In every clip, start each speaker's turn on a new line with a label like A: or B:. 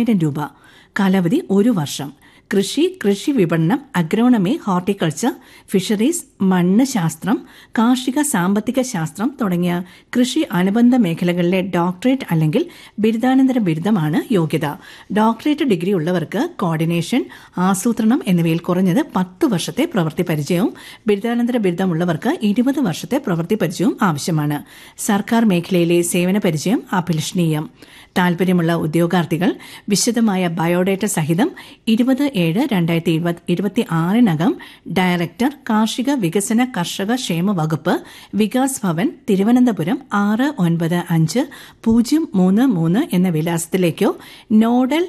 A: പതിനായിരം രൂപ കാലാവധി ഒരു വർഷം കൃഷി കൃഷി വിപണനം അഗ്രോണമി ഹോർട്ടിക്കൾച്ചർ ഫിഷറീസ് മണ്ണ് ശാസ്ത്രം കാർഷിക സാമ്പത്തിക ശാസ്ത്രം തുടങ്ങിയ കൃഷി അനുബന്ധ മേഖലകളിലെ ഡോക്ടറേറ്റ് അല്ലെങ്കിൽ ബിരുദാനന്തര ബിരുദമാണ് യോഗ്യത ഡോക്ടറേറ്റ് ഡിഗ്രി ഉള്ളവർക്ക് കോർഡിനേഷൻ ആസൂത്രണം എന്നിവയിൽ കുറഞ്ഞത് പത്ത് വർഷത്തെ പ്രവൃത്തി പരിചയവും ബിരുദാനന്തര ബിരുദമുള്ളവർക്ക് ഇരുപത് വർഷത്തെ പ്രവൃത്തി പരിചയവും ആവശ്യമാണ് സർക്കാർ മേഖലയിലെ സേവന പരിചയം അഭിലഷണീയം താൽപര്യമുള്ള ഉദ്യോഗാർത്ഥികൾ വിശദമായ ബയോഡേറ്റ സഹിതം ഇരുപത് ഏഴ് രണ്ടായിരത്തി ഇരുപത്തി ആറിനകം ഡയറക്ടർ കാർഷിക വികസന കർഷക ക്ഷേമ വകുപ്പ് വികാസ് ഭവൻ തിരുവനന്തപുരം ആറ് ഒൻപത് അഞ്ച് പൂജ്യം മൂന്ന് മൂന്ന് എന്ന വിലാസത്തിലേക്കോ നോഡൽ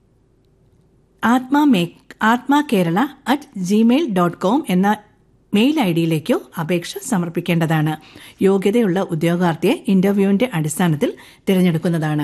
A: ആത്മാ മേ atma Kerala at Gmail dot com എന്ന മെയിൽ ഐ ഡിയിലേക്കോ അപേക്ഷ സമർപ്പിക്കേണ്ടതാണ് യോഗ്യതയുള്ള ഉദ്യോഗാർത്ഥിയെ ഇന്റർവ്യൂവിന്റെ അടിസ്ഥാനത്തിൽ തിരഞ്ഞെടുക്കുന്നതാണ്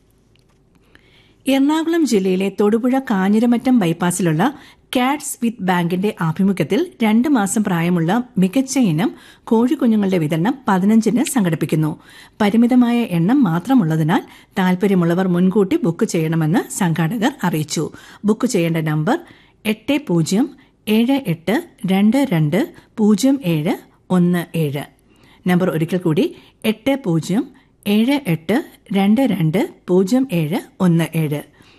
A: എറണാകുളം ജില്ലയിലെ തൊടുപുഴ കാഞ്ഞിരമറ്റം ബൈപ്പാസിലുള്ള കാറ്റ്സ് വിത്ത് ബാങ്കിന്റെ ആഭിമുഖ്യത്തിൽ രണ്ട് മാസം പ്രായമുള്ള മികച്ച ഇനം കോഴിക്കുഞ്ഞുങ്ങളുടെ വിതരണം പതിനഞ്ചിന് സംഘടിപ്പിക്കുന്നു പരിമിതമായ എണ്ണം മാത്രമുള്ളതിനാൽ താൽപര്യമുള്ളവർ മുൻകൂട്ടി ബുക്ക് ചെയ്യണമെന്ന് സംഘാടകർ അറിയിച്ചു ബുക്ക് ചെയ്യേണ്ട നമ്പർ എട്ട് പൂജ്യം ഏഴ് എട്ട് രണ്ട് രണ്ട് പൂജ്യം ഏഴ് ഒന്ന് ഏഴ് നമ്പർ ഒരിക്കൽ കൂടി എട്ട് പൂജ്യം ഏഴ് എട്ട് രണ്ട് രണ്ട് പൂജ്യം ഏഴ് ഒന്ന് ഏഴ്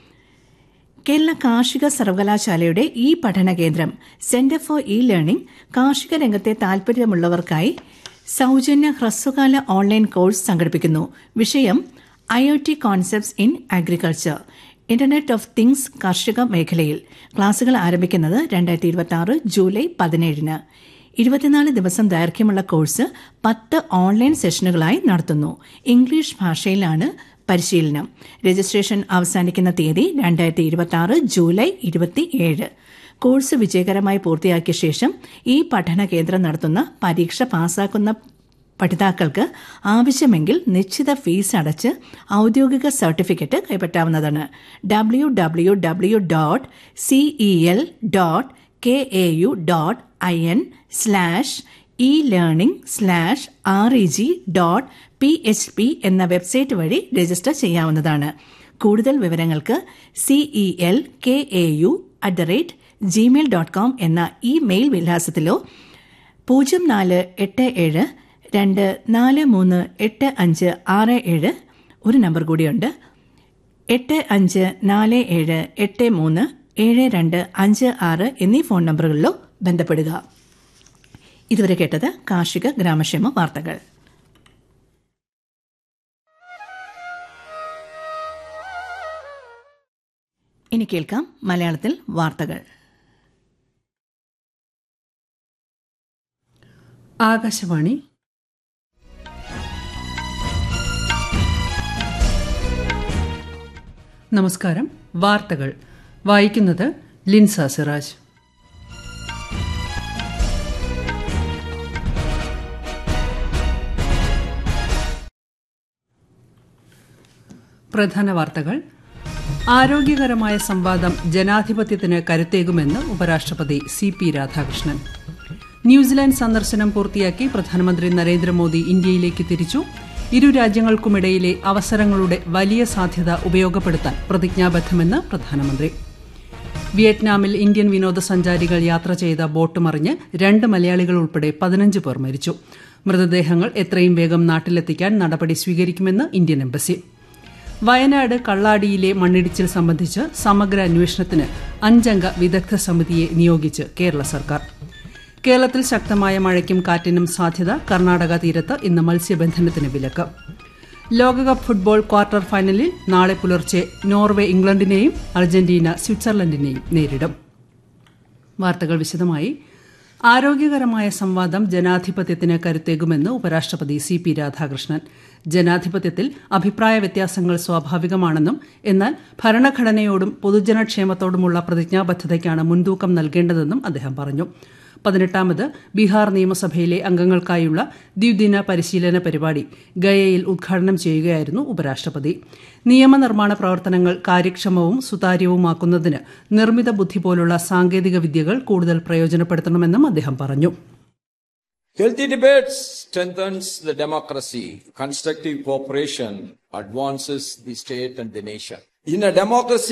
A: കേരള കാർഷിക സർവകലാശാലയുടെ ഈ പഠന കേന്ദ്രം സെന്റർ ഫോർ ഇ ലേണിംഗ് കാർഷിക രംഗത്തെ താൽപര്യമുള്ളവർക്കായി സൌജന്യ ഹ്രസ്വകാല ഓൺലൈൻ കോഴ്സ് സംഘടിപ്പിക്കുന്നു വിഷയം I O T concepts in agriculture internet of things കാർഷിക മേഖലയിൽ ക്ലാസുകൾ ആരംഭിക്കുന്നത് രണ്ടായിരത്തി ഇരുപത്തി ആറ് ജൂലൈ പതിനേഴിന് ഇരുപത്തിനാല് ദിവസം ദൈർഘ്യമുള്ള കോഴ്സ് പത്ത് ഓൺലൈൻ സെഷനുകളായി നടത്തുന്നു ഇംഗ്ലീഷ് ഭാഷയിലാണ് പരിശീലനം രജിസ്ട്രേഷൻ അവസാനിക്കുന്ന തീയതി രണ്ടായിരത്തി ഇരുപത്തി ആറ് ജൂലൈ ഇരുപത്തിയേഴ് കോഴ്സ് വിജയകരമായി പൂർത്തിയാക്കിയ ശേഷം ഈ പഠന കേന്ദ്രം നടത്തുന്ന പരീക്ഷ പാസാക്കുന്ന പഠിതാക്കൾക്ക് ആവശ്യമെങ്കിൽ നിശ്ചിത ഫീസ് അടച്ച് ഔദ്യോഗിക സർട്ടിഫിക്കറ്റ് കൈപ്പറ്റാവുന്നതാണ് W W W dot CE L dot K A U dot I N slash e learning slash R E G dot P H P എന്ന വെബ്സൈറ്റ് വഴി രജിസ്റ്റർ ചെയ്യാവുന്നതാണ് കൂടുതൽ വിവരങ്ങൾക്ക് CE L K A U at the rate Gmail dot com എന്ന e mail വിലാസത്തിലോ പൂജ്യം നാല് എട്ട് ഏഴ് രണ്ട് നാല് മൂന്ന് എട്ട് അഞ്ച് ആറ് ഏഴ് ഒരു നമ്പർ കൂടിയുണ്ട് എട്ട് അഞ്ച് നാല് ഏഴ് എട്ട് മൂന്ന് ഏഴ് രണ്ട് അഞ്ച് ആറ് എന്നീ ഫോൺ നമ്പറുകളിലോ ബന്ധപ്പെടുക ഇതുവരെ കേട്ടത് കാർഷിക ഗ്രാമക്ഷേമ വാർത്തകൾ ഇനി കേൾക്കാം മലയാളത്തിൽ വാർത്തകൾ
B: ആകാശവാണി നമസ്കാരം വാർത്തകൾ വായിക്കുന്നത് ലിൻസ സിറാജ് പ്രധാന വാർത്തകൾ ആരോഗ്യകരമായ സംവാദം ജനാധിപത്യത്തിന് കരുത്തേകുമെന്ന് ഉപരാഷ്ട്രപതി സി പി രാധാകൃഷ്ണൻ ന്യൂസിലാൻഡ് സന്ദർശനം പൂർത്തിയാക്കി പ്രധാനമന്ത്രി നരേന്ദ്രമോദി ഇന്ത്യയിലേക്ക് തിരിച്ചു ഇരു രാജ്യങ്ങൾക്കുമിടയിലെ അവസരങ്ങളുടെ വലിയ സാധ്യത ഉപയോഗപ്പെടുത്താൻ പ്രതിജ്ഞാബദ്ധമെന്ന് പ്രധാനമന്ത്രി വിയറ്റ്നാമിൽ ഇന്ത്യൻ വിനോദസഞ്ചാരികൾ യാത്ര ചെയ്ത ബോട്ട് മറിഞ്ഞ് രണ്ട് മലയാളികൾ ഉൾപ്പെടെ പതിനഞ്ച് പേർ മരിച്ചു മൃതദേഹങ്ങൾ എത്രയും വേഗം നാട്ടിലെത്തിക്കാൻ നടപടി സ്വീകരിക്കുമെന്ന് ഇന്ത്യൻ എംബസി വയനാട് കള്ളാടിയിലെ മണ്ണിടിച്ചിൽ സംബന്ധിച്ച് സമഗ്ര അന്വേഷണത്തിന് അഞ്ചംഗ വിദഗ്ധ സമിതിയെ നിയോഗിച്ച് കേരള സർക്കാർ കേരളത്തിൽ ശക്തമായ മഴയ്ക്കും കാറ്റിനും സാധ്യത കർണാടക തീരത്ത് ഇന്ന് മത്സ്യബന്ധനത്തിന് വിലക്ക് ലോകകപ്പ് ഫുട്ബോൾ ക്വാർട്ടർ ഫൈനലിൽ നാളെ പുലർച്ചെ നോർവേ ഇംഗ്ലണ്ടിനെയും അർജന്റീന സ്വിറ്റ്സർലൻഡിനെയും നേരിടും വാർത്തകൾ വിശദമായി ആരോഗ്യകരമായ സംവാദം ജനാധിപത്യത്തിന് കരുത്തേകുമെന്ന് ഉപരാഷ്ട്രപതി സി പി രാധാകൃഷ്ണൻ ജനാധിപത്യത്തിൽ അഭിപ്രായ വ്യത്യാസങ്ങൾ സ്വാഭാവികമാണെന്നും എന്നാൽ ഭരണഘടനയോടും പൊതുജനക്ഷേമത്തോടുമുള്ള പ്രതിജ്ഞാബദ്ധതയ്ക്കാണ് മുൻതൂക്കം നൽകേണ്ടതെന്നും അദ്ദേഹം പറഞ്ഞു പതിനെട്ടാമത് ബീഹാർ നിയമസഭയിലെ അംഗങ്ങൾക്കായുള്ള ദ്വിദിന പരിശീലന പരിപാടി ഗയയിൽ ഉദ്ഘാടനം ചെയ്യുകയായിരുന്നു ഉപരാഷ്ട്രപതി നിയമനിർമ്മാണ പ്രവർത്തനങ്ങൾ കാര്യക്ഷമവും സുതാര്യവുമാക്കുന്നതിന് നിർമ്മിത ബുദ്ധി പോലുള്ള സാങ്കേതിക വിദ്യകൾ കൂടുതൽ പ്രയോജനപ്പെടുത്തണമെന്നും അദ്ദേഹം പറഞ്ഞു
C: Healthy debates strengthens the democracy. Constructive cooperation advances the state and the nation. In a democracy,